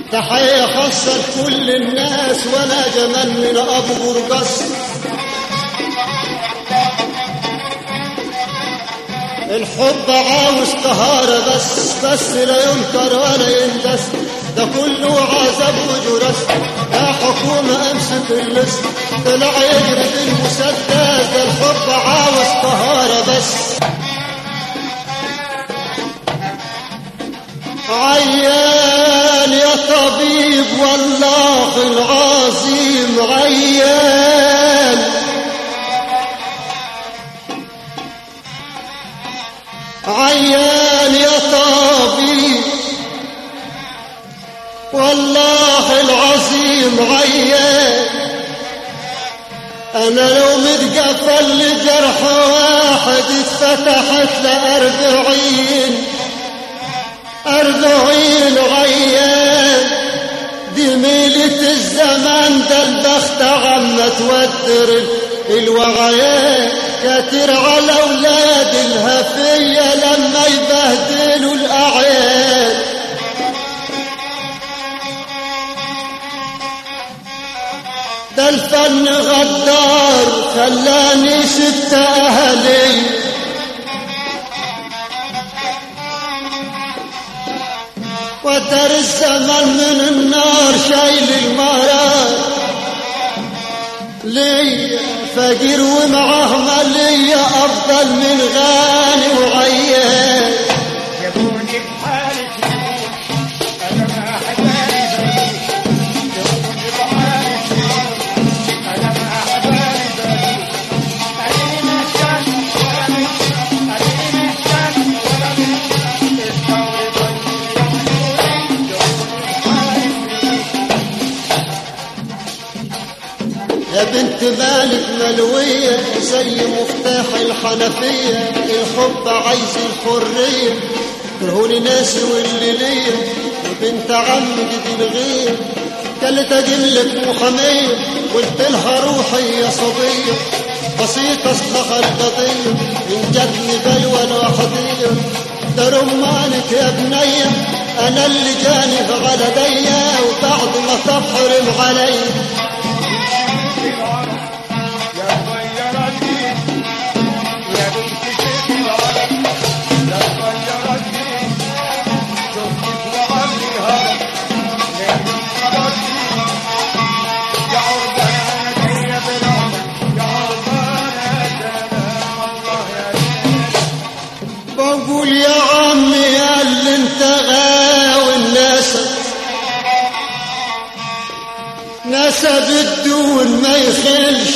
تحية خاصة لكل الناس ولا جمال من أبو برقص الحب عاوز طهارة بس بس لا ينكر ولا يندس ده كله عذاب وجرس يا حكومة امسك اللص طلع يجري بالمسدس ده الحب عاوز طهارة بس عيان يا طبيب والله العظيم عيان عيان يا طبيب والله العظيم عيان انا لو متقفل لجرح واحد اتفتحت لأربعين أربعين عيان دي ميلة الزمان ده البخت عم تودر الوغيان كتر على أولاد الهفية لما يبهدلوا الأعيان ده الفن غدار خلاني ست أهلي ودر الزمن من النار شايل المرار لي فقير ومعه مالية أفضل من غني وعيان جابوني بحالة أنا ما حبالي جابوني بحالة أنا ما حبالي علينا الشمس ورمي علينا الشمس ورمي الثور يا بنت مالك ملوية زي مفتاح الحنفية الحب عايز الحرية كرهوني ناسي واللي ليا وبنت عمي دي الغير كانت اجيب محامية قلت لها روحي يا صبية بسيطة اصلها القضية ان جاتني بلوى لوحدية ده رمانك يا بنية انا اللي جاني على ديا وبعد ما تحرم عليا يا غيرتني يا بنت شيخ العرب يا غيرتني شفتك وعمري الهرب يا بنت غيرتني يا عربانة يا بلاد يا عربانة سلام الله يا ريت بقول يا عمي يا اللي انت غاوي الناس نسب الدون ما يخلش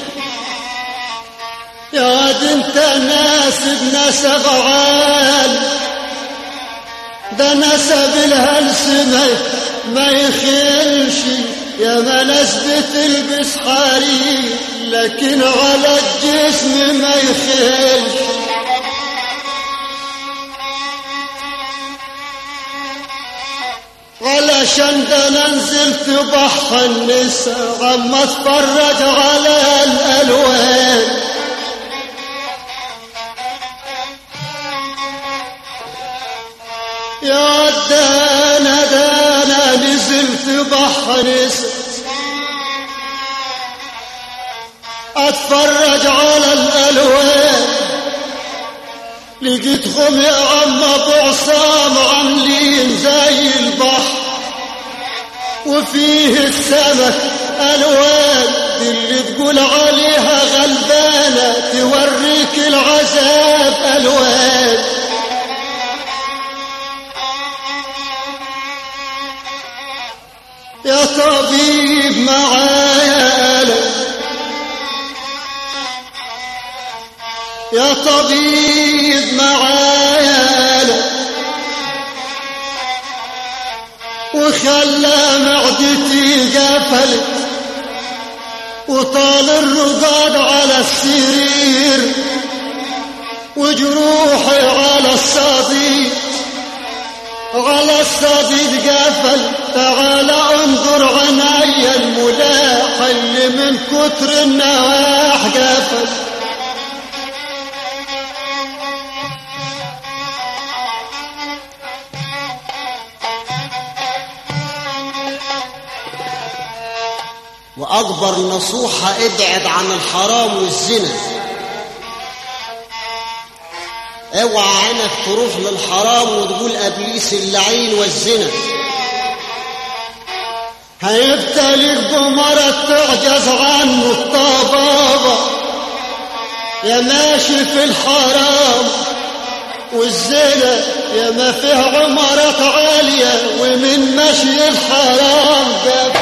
يا واد انت ناسب نسب عال ده نسب الهلس ما, ما يخلش يا ما ناس بتلبس حرير لكن على الجسم ما يخلش علشان ده انا نزلت بحر النساء عم اتفرج على الالوان يا دانا دانا نزلت بحر نساء اتفرج على الالوان لقيتهم يا عم ابو عصام عاملين زي البحر وفيه السمك الوان دي اللي تقول عليها غلبانه توريك العذاب الوان يا طبيب معايا ألم يا طبيب معايا ألم وخلى معدتي قفلت وطال الرقاد على السرير وجروحي على الصديق على الصديق قفل تعال انظر عناي الملاح اللي من كتر النواح قفل وأكبر نصوحة ابعد عن الحرام والزنا اوعى عينك تروح للحرام وتقول ابليس اللعين والزنا هيبتليك بمرض تعجز عنه الطبابة يا ماشي في الحرام والزنا يا ما فيه عمارات عالية ومن مشي الحرام ده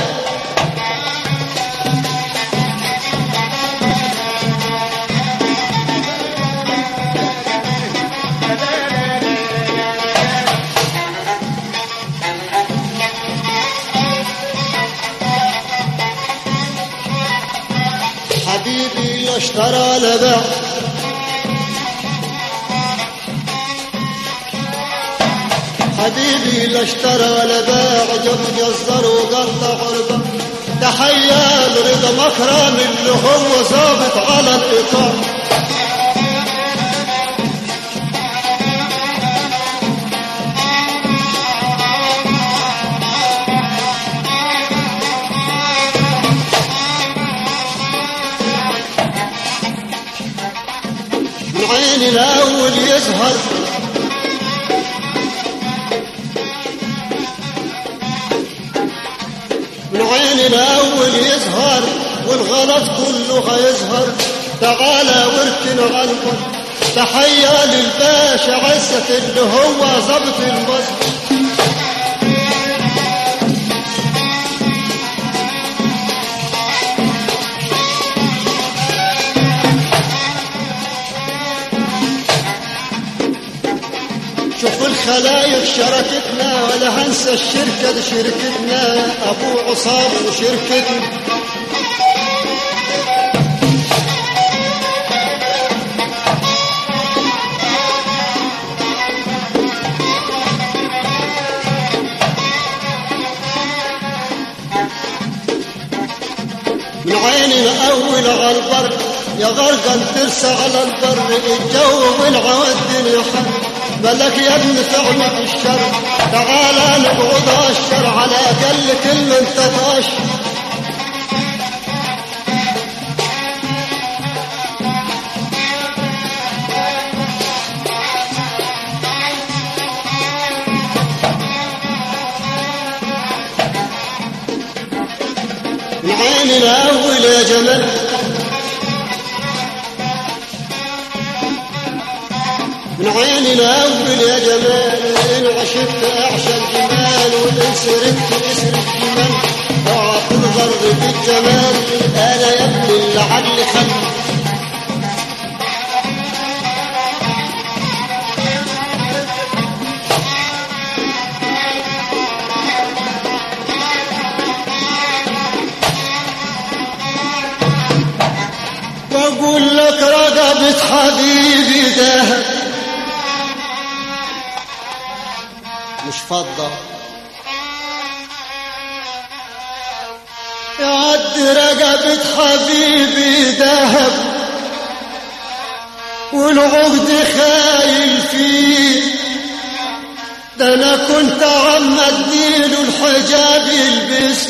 حبيبي لا اشترى لا باع حبيبي لا اشترى ولا باع جاب جزر وقطع عربة تحية لرضا مكرم اللي هو ظابط على الإيقاع من عين الأول يظهر من عين الأول يظهر والغلط كله هيظهر تعالى واركن عنكم تحية للباشا عزة اللي هو ظبط المصر شوف الخلايق شركتنا ولا هنسى الشركة دي شركتنا أبو عصام وشركتنا من عين الأول على البر يا غرقا ترسى على البر الجو والعوى الدنيا حر ملك يا ابن فعلك الشر تعالى نقعد الشر على أقل كلمة انت تاشر من عين الأول يا جمال من عين الأول يا جمال وإن عشقت أعشى الجمال وإن سرقت اسر الجمال اوعى تنظر بالجمال أنا يا ابني لعل خلي واقول لك رقبة حبيبي دهب مش فضة يعد رقبة حبيبي دهب والعقد خايل فيه ده انا كنت عم اديله الحجاب يلبس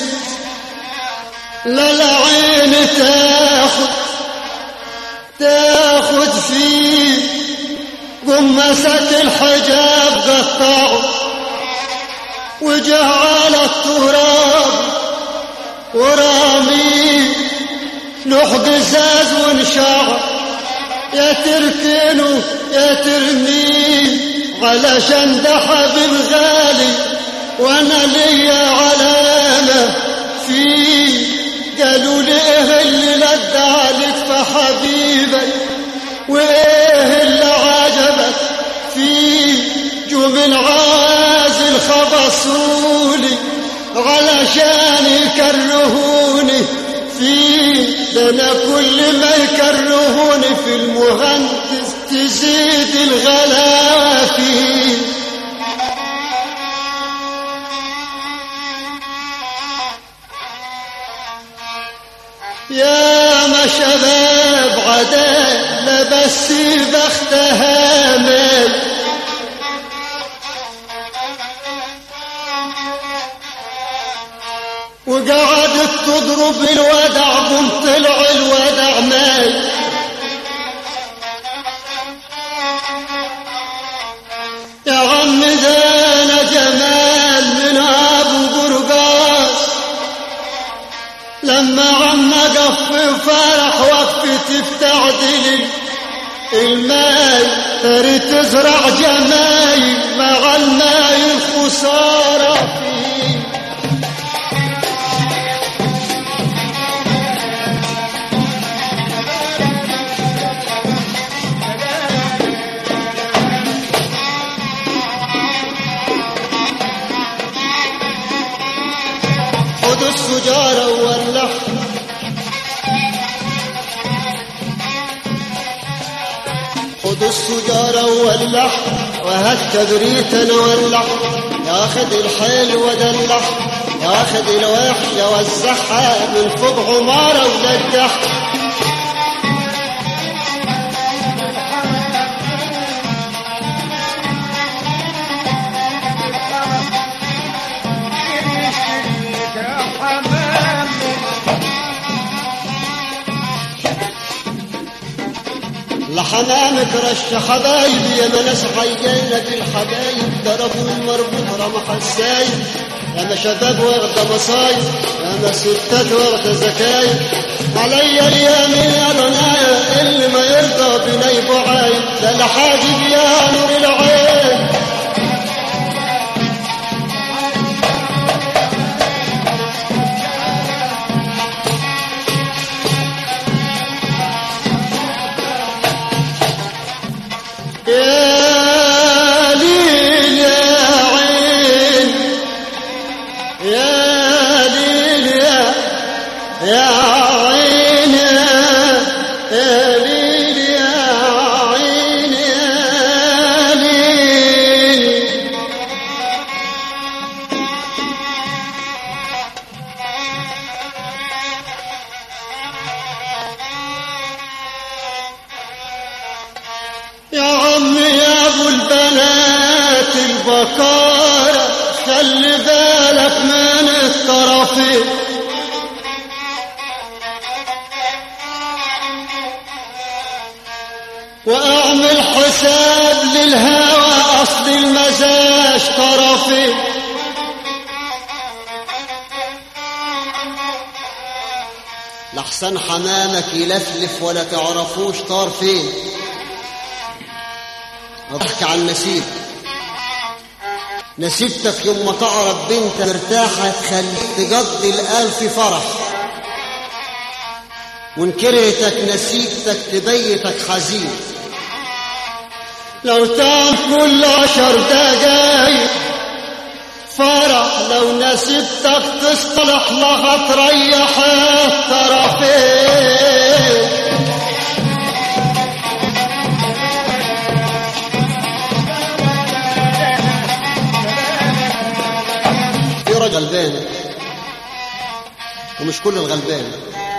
لا لا عين تاخد تاخد فيه قمسة الحجاب قطعه وجعل التراب ورامي لوح قزاز ونشعر يا تركنه يا ترميه علشان ده حبيب غالي وانا ليا علامة فيه قالوا لي ايه اللي لد عليك في حبيبك وايه اللي عجبك فيه جو من عازل خبصولي علشان يكرهوني فيه ده انا كل ما يكرهوني في المهندس تزيد الغلا فيه يا ما شباب عدالة بس بختها مال وقعدت تضرب الودع قم طلع الودع ماي يا عم ده انا جمال من ابو قرقاس لما عم اقف في فرح وقفتي بتعدل الماي تري تزرع جمايل مع الماي الخسارة فيه خد السجارة وولع خد السجارة وولع وهات كبريت انا ولع ياخد الحيل ودلع ياخد الوحش وزعها من فوق عمارة ودجح يا حمام لحمامك رش حبايبي يا مناس عيانك الحبايب ضربوا المربوط رمح السايب يا ما شباب واخدة مصايب يا ما ستات واخدة زكايب عليا اليمين يا رنايا اللي ما يرضى بنيبه عايب ده لحاجب يا نور العين يا ليل يا عين يا ليل يا يا عين يا يا ليل يا عين يا ليل يا عم يا ابو البنات البكارة خلي بالك من الطرفين واعمل حساب للهوى اصل المزاج طرفين لحسن حمامك يلفلف ولا تعرفوش طار فين اضحك عن نسيب نسيبتك يوم ما تعرف بنت مرتاحة تخليك تقضي الألف فرح وإن كرهتك نسيبتك تبيتك حزين لو تعب كل عشر دقايق فرح لو نسيبتك تصطلح لها تريح الطرفين في رجل غلبان ومش كل الغلبان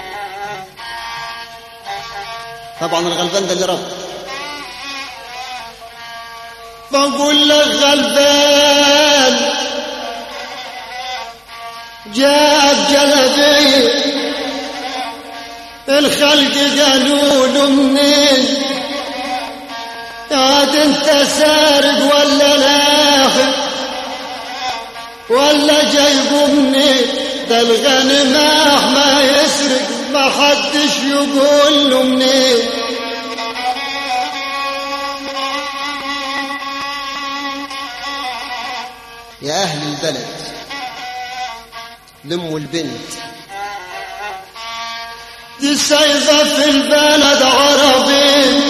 طبعا الغلبان ده اللي رب بقول لك غلبان جاء جلبي الخلق قالوا له منين عاد انت سارق ولا ناخذ ولا جايبه منين ده الغني مهما يسرق ما حدش يقول له منين يا أهل البلد لموا البنت دي سايبة في البلد عربي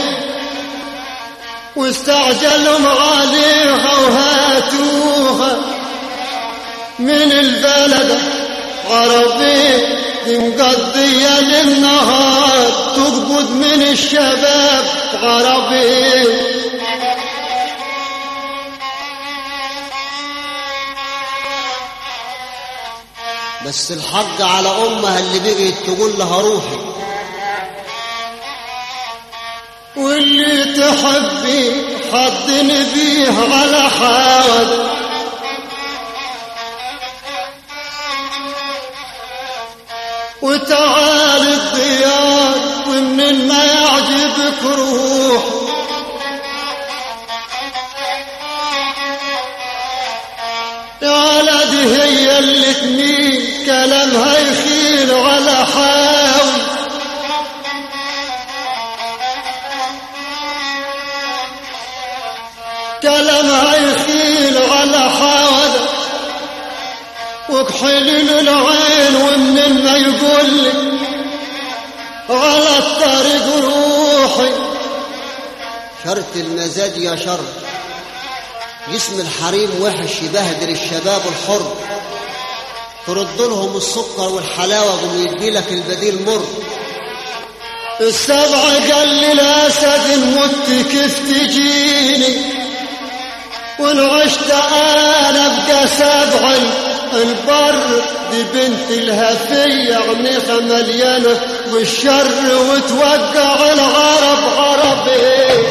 واستعجلوا عليها وهاتوها من البلد عربي دي مقضية للنهار تقبض من الشباب عربي بس الحق على أمها اللي بقيت تقول لها روحي واللي تحبي حضني بيه على حال وتعال الديار ومن ما يعجبك روح يا ولد هي اللي تميل كلامها يخيل على حاول كلامها يخيل على حاول وكحل له العين ومن ما يقول لي على الطريق روحي شرط المزاج يا شر جسم الحريم وحش يبهدل الشباب الحر ترد لهم السكر والحلاوة قوم يدي لك البديل مر السبع قال للأسد مت كيف تجيني وان عشت انا ابقى سبع البر دي بنت الهفية عميقة مليانة بالشر وتوقع العرب عربي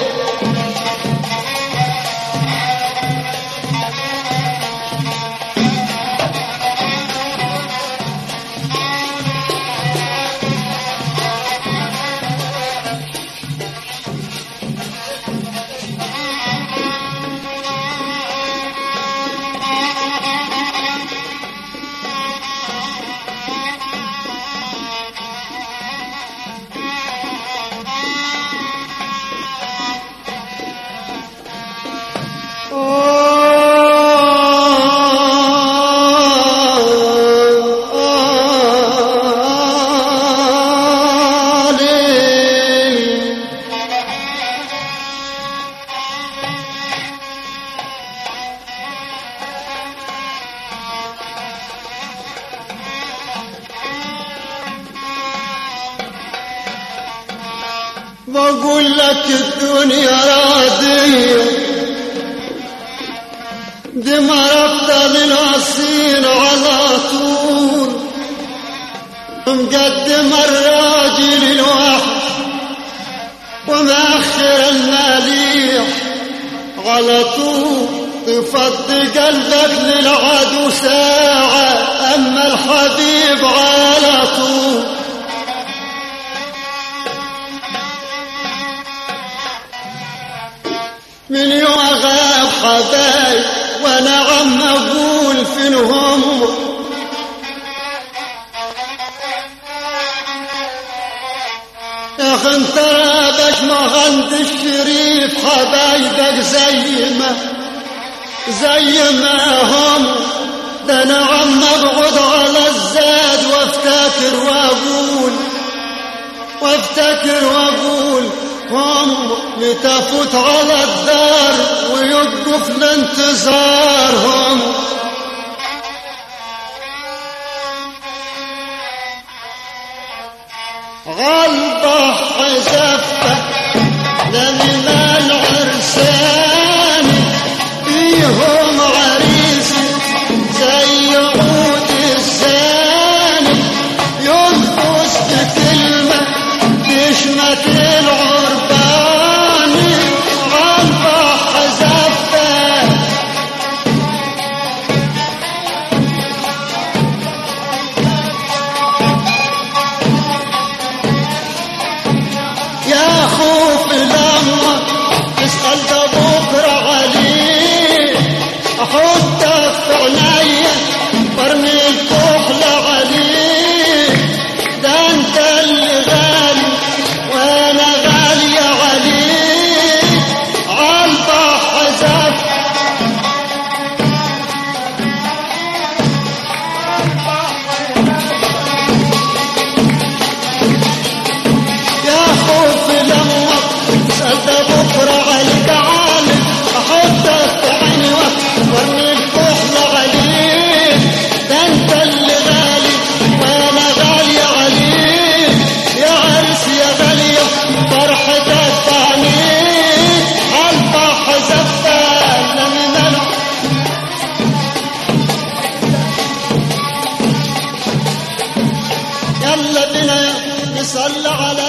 بقول لك الدنيا راضية دي مربطة للعصين على طول مقدم الراجل الوحش ومأخر المليح على طول تفضي قلبك للعدو ساعة أما الحبيب على طول من يوم غاب حبايب وانا عم اقول فينهم يا اخي انت رابك ما عند الشريف حبايبك زي ما زي ما هم ده انا عم اقعد على الزاد وافتكر واقول وافتكر واقول هم لتفوت على الدار ويوقف لانتظارهم غلبة حزفة لمن العرسان فيهم عريس زي عود الزاني ينفس بكلمة تشمت العربان غلبة حزفة يا خوف لما تسأل ده بكرة عليه أحطك في عينيا وارمي الكحل عليه ده انت اللي غالي وانا غالية عليك عالبحر زف يا خوف لما تسأل بكرة عليك عالم أحطك في عيني وارمي الكحل عليك ده انت اللي غالي وانا غالية عليك يا عرس يا غالية فرحتك تعنيك عالبحر زفان من العالم يلا بنا نصلي على